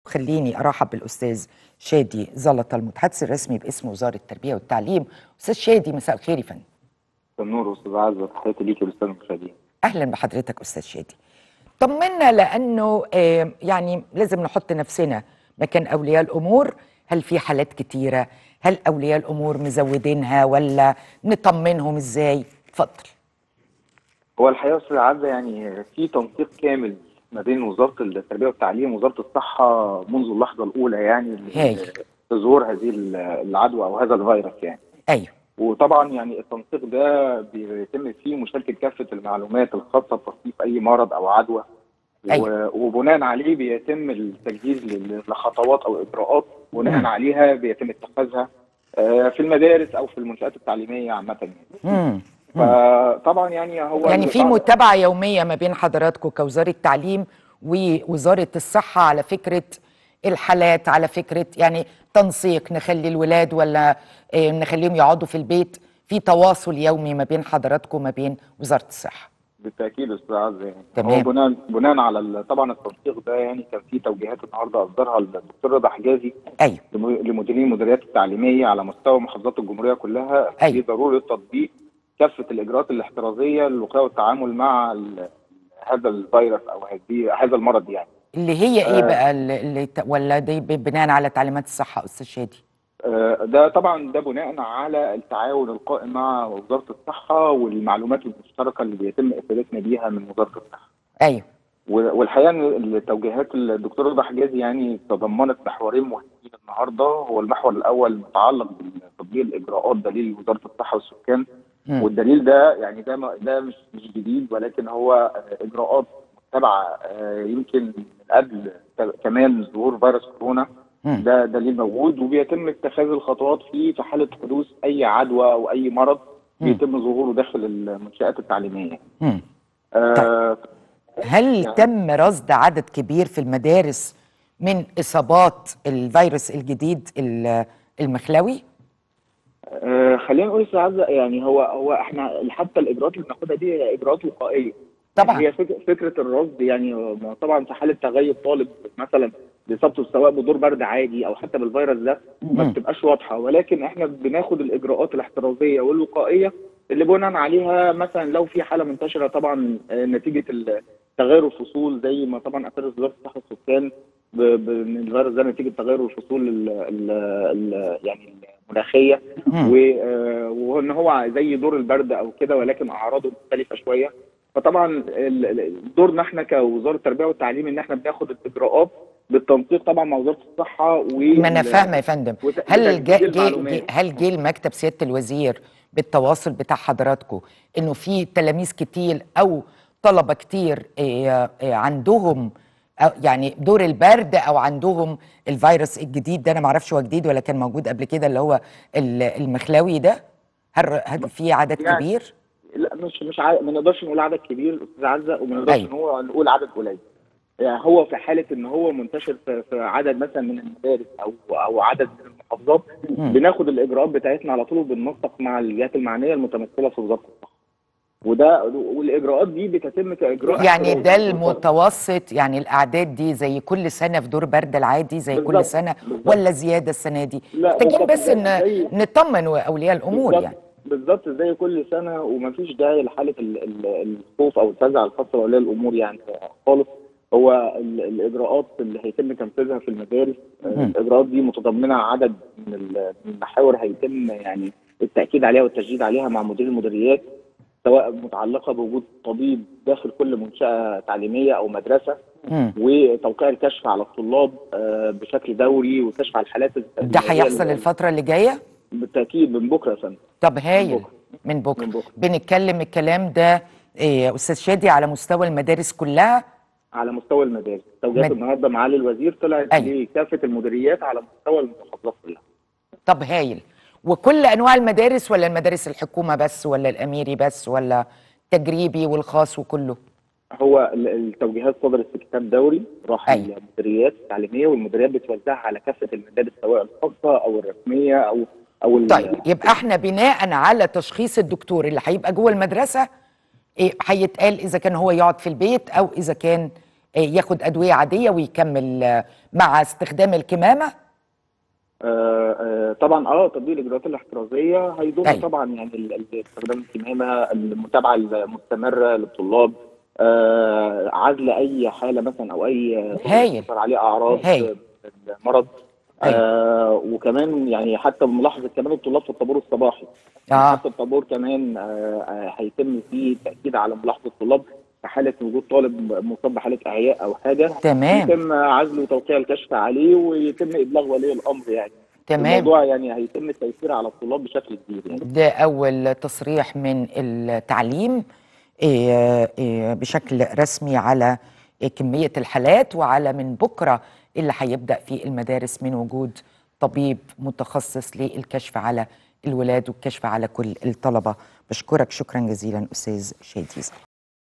خليني ارحب بالاستاذ شادي زلطه المتحدث الرسمي باسم وزاره التربيه والتعليم استاذ شادي مساء الخير يا فندم النور استاذ عزه تحياتي ليكي والاستاذ المشاهدين اهلا بحضرتك استاذ شادي طمنا لانه آه، يعني لازم نحط نفسنا مكان اولياء الامور هل في حالات كتيره هل اولياء الامور مزودينها ولا نطمنهم ازاي اتفضل هو الحقيقه استاذ عزه يعني في تنسيق كامل ما بين وزاره التربيه والتعليم ووزاره الصحه منذ اللحظه الاولى يعني هايل. لظهور هذه العدوى او هذا الفيروس يعني ايوه وطبعا يعني التنسيق ده بيتم فيه مشاركه كافه المعلومات الخاصه بتصنيف اي مرض او عدوى أيوة. و- وبناء عليه بيتم التجهيز لل- لخطوات او اجراءات بناء مم. عليها بيتم اتخاذها آه، في المدارس او في المنشات التعليميه عامه يعني. مم. فطبعا يعني هو يعني في طبعاً- متابعه يوميه ما بين حضراتكم كوزاره تعليم ووزاره الصحه على فكره الحالات على فكره يعني تنسيق نخلي الولاد ولا آه، نخليهم يقعدوا في البيت في تواصل يومي ما بين حضراتكم وما بين وزاره الصحه بالتاكيد استاذ عز يعني تمام. هو بناء بناء على ال- طبعا التنسيق ده يعني كان في توجيهات النهارده اصدرها الدكتور رضا حجازي ايوه لم- لمديرين المديريات التعليميه على مستوى محافظات الجمهوريه كلها أيوة. بضروره تطبيق كافه الاجراءات الاحترازيه للوقايه والتعامل مع ال- هذا الفيروس او هذه هذا المرض يعني اللي هي ايه آه. بقى اللي اللي ت- ولا دي ب- بناء على تعليمات الصحه استاذ شادي آه، ده طبعا ده بناء على التعاون القائم مع وزاره الصحه والمعلومات المشتركه اللي بيتم افادتنا بيها من وزاره الصحه ايوه والحقيقه ان التوجيهات الدكتور رضا حجازي يعني تضمنت محورين مهمين النهارده هو المحور الاول متعلق بتطبيق الاجراءات دليل وزاره الصحه والسكان مم. والدليل ده يعني ده ما- ده مش مش جديد ولكن هو اجراءات متبعه آه، يمكن من قبل ت- كمان ظهور فيروس كورونا مم. ده دليل موجود وبيتم اتخاذ الخطوات فيه في حاله حدوث اي عدوى او اي مرض مم. بيتم ظهوره داخل المنشات التعليميه. مم. آه هل يعني- تم رصد عدد كبير في المدارس من اصابات الفيروس الجديد ال- المخلوي؟ آه، خلينا نقول استاذ عزه يعني هو هو احنا حتى الاجراءات اللي بناخدها دي هي اجراءات وقائيه طبعا. يعني هي فك- فكره الرصد يعني ما طبعا في حاله تغيب طالب مثلا باصابته سواء بدور برد عادي او حتى بالفيروس ده ما مم. بتبقاش واضحه ولكن احنا بناخد الاجراءات الاحترازيه والوقائيه اللي بناء عليها مثلا لو في حاله منتشره طبعا آه، نتيجه ال- تغير الفصول زي ما طبعا افادت وزاره الصحه والسكان ب- ب- ان الفيروس ده نتيجه تغير الفصول ال ال ال يعني المناخيه مم. و- آه، وان هو زي دور البرد او كده ولكن اعراضه مختلفه شويه فطبعا ال- ال- دورنا احنا كوزاره التربيه والتعليم ان احنا بناخد الاجراءات بالتنسيق طبعا مع وزاره الصحه و ما انا فاهمه يا فندم وت- هل وتجديد جا جي المعلومات. جي هل جه المكتب سياده الوزير بالتواصل بتاع حضراتكم انه في تلاميذ كتير او طلبه كتير إيه إيه عندهم أو يعني دور البرد او عندهم الفيروس الجديد ده انا ما اعرفش هو جديد ولا كان موجود قبل كده اللي هو ال- المخلوي ده هل هل في عدد يعني كبير؟ لا مش مش ع... ما نقدرش نقول عدد كبير استاذ عزه وما نقدرش أيوة. ان هو نقول عدد قليل يعني هو في حاله ان هو منتشر في, في عدد مثلا من المدارس او او عدد من المحافظات مم. بناخد الاجراءات بتاعتنا على طول وبننسق مع الجهات المعنيه المتمثله في وزاره الصحه وده والاجراءات دي بتتم كاجراء يعني احترازي. ده المتوسط يعني الاعداد دي زي كل سنه في دور برد العادي زي كل بالظبط، سنه بالظبط. ولا زياده السنه دي لا، محتاجين بالظبط، بس زي- ان زي- نطمن اولياء الامور بالظبط- يعني بالظبط زي كل سنه ومفيش داعي لحاله ال- ال- الخوف او الفزع الخاصه باولياء الامور يعني خالص هو ال- الاجراءات اللي هيتم تنفيذها في المدارس آه، مم. الاجراءات دي متضمنه عدد من ال- من المحاور هيتم يعني التاكيد عليها والتشديد عليها مع مدير المديريات سواء متعلقه بوجود طبيب داخل كل منشاه تعليميه او مدرسه مم. وتوقيع الكشف على الطلاب آه، بشكل دوري وكشف على الحالات ده اللي هي هيحصل ال- الفتره اللي جايه بالتاكيد من بكره يا فندم طب هايل بكرة. من بكره من بكرة. بنتكلم الكلام ده إيه يا استاذ شادي على مستوى المدارس كلها على مستوى المدارس توجيهات مد- النهارده معالي الوزير طلعت أيوة. لكافه المديريات على مستوى المحافظات كلها طب هايل وكل انواع المدارس ولا المدارس الحكومه بس ولا الاميري بس ولا تجريبي والخاص وكله هو ال- التوجيهات صدرت في كتاب دوري راح أيوة. المديريات التعليميه والمديريات بتوزعها على كافه المدارس سواء الخاصه او الرسميه او او ال- طيب يبقى احنا بناء على تشخيص الدكتور اللي هيبقى جوه المدرسه إيه هيتقال اذا كان هو يقعد في البيت او اذا كان إيه ياخد ادويه عاديه ويكمل آه، مع استخدام الكمامه آه، آه، طبعا اه تطبيق الاجراءات الاحترازيه هيضم أيوة. طبعا يعني ال- ال- استخدام الكمامه المتابعه المستمره للطلاب آه، عزل اي حاله مثلا او اي هايل. يظهر عليه اعراض هايل. المرض أيوة. آه وكمان يعني حتى ملاحظه كمان الطلاب في الطابور الصباحي اه حتى الطابور كمان آه، آه، هيتم فيه تاكيد على ملاحظه الطلاب في حاله وجود طالب مصاب بحاله اعياء او حاجه تمام يتم عزله وتوقيع الكشف عليه ويتم ابلاغ ولي الامر يعني تمام الموضوع يعني هيتم التيسير على الطلاب بشكل كبير يعني ده أول تصريح من التعليم إيه، إيه، بشكل رسمي على كمية الحالات وعلى من بكرة اللي هيبدأ في المدارس من وجود طبيب متخصص للكشف على الولاد والكشف على كل الطلبة بشكرك شكرا جزيلا أستاذ شادي